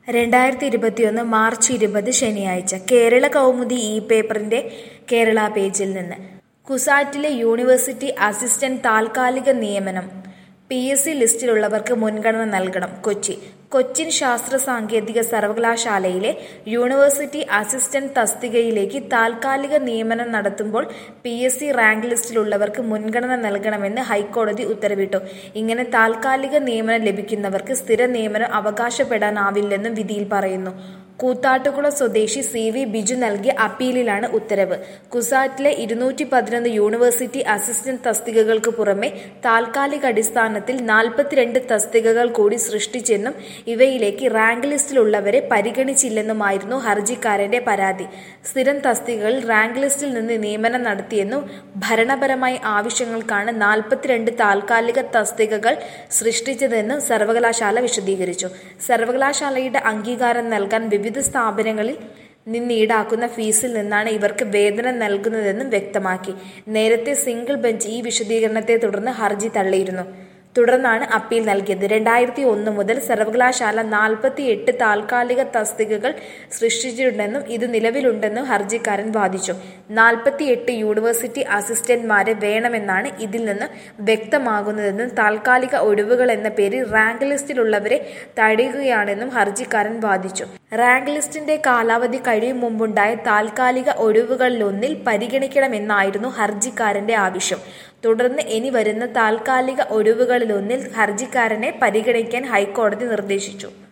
രണ്ടായിരത്തി ഇരുപത്തിയൊന്ന് മാർച്ച് ഇരുപത് ശനിയാഴ്ച കേരള കൗമുദി ഇ പേപ്പറിന്റെ കേരള പേജിൽ നിന്ന് കുസാറ്റിലെ യൂണിവേഴ്സിറ്റി അസിസ്റ്റന്റ് താൽക്കാലിക നിയമനം പി എസ് സി ലിസ്റ്റിലുള്ളവർക്ക് മുൻഗണന നൽകണം കൊച്ചി കൊച്ചിൻ ശാസ്ത്ര സാങ്കേതിക സർവകലാശാലയിലെ യൂണിവേഴ്സിറ്റി അസിസ്റ്റന്റ് തസ്തികയിലേക്ക് താൽക്കാലിക നിയമനം നടത്തുമ്പോൾ പി എസ് സി റാങ്ക് ലിസ്റ്റിലുള്ളവർക്ക് മുൻഗണന നൽകണമെന്ന് ഹൈക്കോടതി ഉത്തരവിട്ടു ഇങ്ങനെ താൽക്കാലിക നിയമനം ലഭിക്കുന്നവർക്ക് സ്ഥിര നിയമനം അവകാശപ്പെടാനാവില്ലെന്നും വിധിയിൽ പറയുന്നു കൂത്താട്ടുകുളം സ്വദേശി സി വി ബിജു നൽകിയ അപ്പീലിലാണ് ഉത്തരവ് കുസാറ്റിലെ ഇരുന്നൂറ്റി പതിനൊന്ന് യൂണിവേഴ്സിറ്റി അസിസ്റ്റന്റ് തസ്തികകൾക്ക് പുറമെ താൽക്കാലിക അടിസ്ഥാനത്തിൽ നാൽപ്പത്തിരണ്ട് തസ്തികകൾ കൂടി സൃഷ്ടിച്ചെന്നും ഇവയിലേക്ക് റാങ്ക് ലിസ്റ്റിലുള്ളവരെ പരിഗണിച്ചില്ലെന്നുമായിരുന്നു ഹർജിക്കാരന്റെ പരാതി സ്ഥിരം തസ്തികകളിൽ റാങ്ക് ലിസ്റ്റിൽ നിന്ന് നിയമനം നടത്തിയെന്നും ഭരണപരമായ ആവശ്യങ്ങൾക്കാണ് നാൽപ്പത്തിരണ്ട് താൽക്കാലിക തസ്തികകൾ സൃഷ്ടിച്ചതെന്നും സർവകലാശാല വിശദീകരിച്ചു സർവകലാശാലയുടെ അംഗീകാരം നൽകാൻ വിവിധ സ്ഥാപനങ്ങളിൽ നിന്ന് ഈടാക്കുന്ന ഫീസിൽ നിന്നാണ് ഇവർക്ക് വേതനം നൽകുന്നതെന്നും വ്യക്തമാക്കി നേരത്തെ സിംഗിൾ ബെഞ്ച് ഈ വിശദീകരണത്തെ തുടർന്ന് ഹർജി തള്ളിയിരുന്നു തുടർന്നാണ് അപ്പീൽ നൽകിയത് രണ്ടായിരത്തി ഒന്ന് മുതൽ സർവകലാശാല നാൽപ്പത്തി എട്ട് താൽക്കാലിക തസ്തികകൾ സൃഷ്ടിച്ചിട്ടുണ്ടെന്നും ഇത് നിലവിലുണ്ടെന്നും ഹർജിക്കാരൻ വാദിച്ചു നാൽപ്പത്തി എട്ട് യൂണിവേഴ്സിറ്റി അസിസ്റ്റന്റ്മാരെ വേണമെന്നാണ് ഇതിൽ നിന്ന് വ്യക്തമാകുന്നതെന്നും താൽക്കാലിക ഒഴിവുകൾ എന്ന പേരിൽ റാങ്ക് ലിസ്റ്റിലുള്ളവരെ തടയുകയാണെന്നും ഹർജിക്കാരൻ വാദിച്ചു റാങ്ക് ലിസ്റ്റിന്റെ കാലാവധി കഴിയും മുമ്പുണ്ടായ താൽക്കാലിക ഒഴിവുകളിലൊന്നിൽ പരിഗണിക്കണമെന്നായിരുന്നു ഹർജിക്കാരന്റെ ആവശ്യം തുടർന്ന് ഇനി വരുന്ന താൽക്കാലിക ഒഴിവുകളിലൊന്നിൽ ഹർജിക്കാരനെ പരിഗണിക്കാൻ ഹൈക്കോടതി നിർദ്ദേശിച്ചു